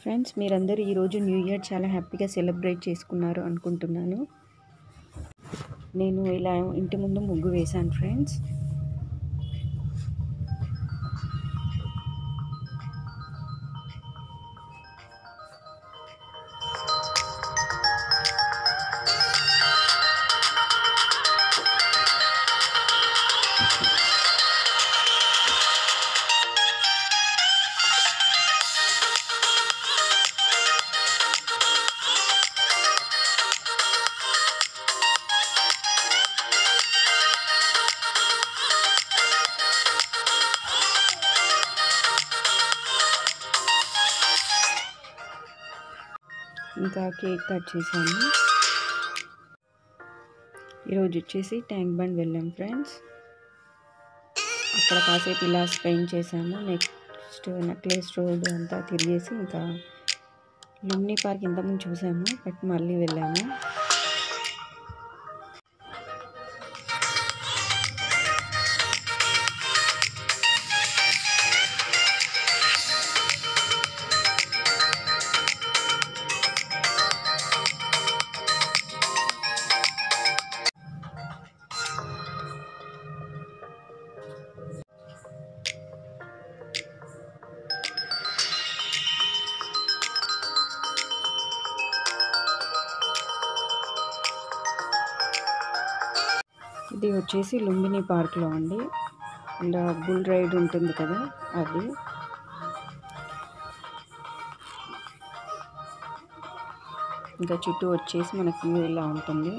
friends మీరందరూ ఈరోజు new year చాలా హ్యాపీగా సెలబ్రేట్ చేసుకున్నారు అనుకుంటున్నాను నేను ఇలా ఇంటి ముందు ముగ్గు వేశాను ఫ్రెండ్స్ ఇంకా కేక్ కట్ చేశాను ఈరోజు వచ్చేసి ట్యాంక్ బండ్ వెళ్ళాం ఫ్రెండ్స్ అక్కడ కాసేపు ఇలా స్పెండ్ చేసాము నెక్స్ట్ నెక్లెస్ రోడ్ అంతా తిరిగేసి ఇంకా లుమ్ని పార్క్ ఇంతకుముందు చూసాము బట్ మళ్ళీ వెళ్ళాము ఇది వచ్చేసి లుంబిని పార్క్లో అండి ఇలా బుల్ రైడ్ ఉంటుంది కదా అది ఇంకా చుట్టూ వచ్చేసి మనకి వ్యూ ఇలా ఉంటుంది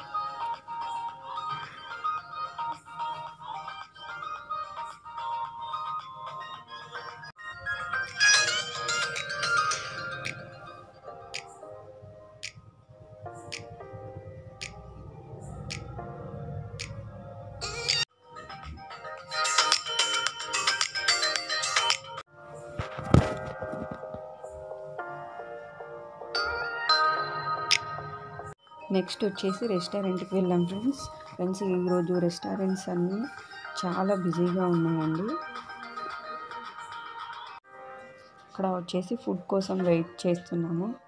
నెక్స్ట్ వచ్చేసి రెస్టారెంట్కి వెళ్ళాం ఫ్రెండ్స్ ఫ్రెండ్స్ ఈరోజు రెస్టారెంట్స్ అన్నీ చాలా బిజీగా ఉన్నాయండి ఇక్కడ వచ్చేసి ఫుడ్ కోసం వెయిట్ చేస్తున్నాము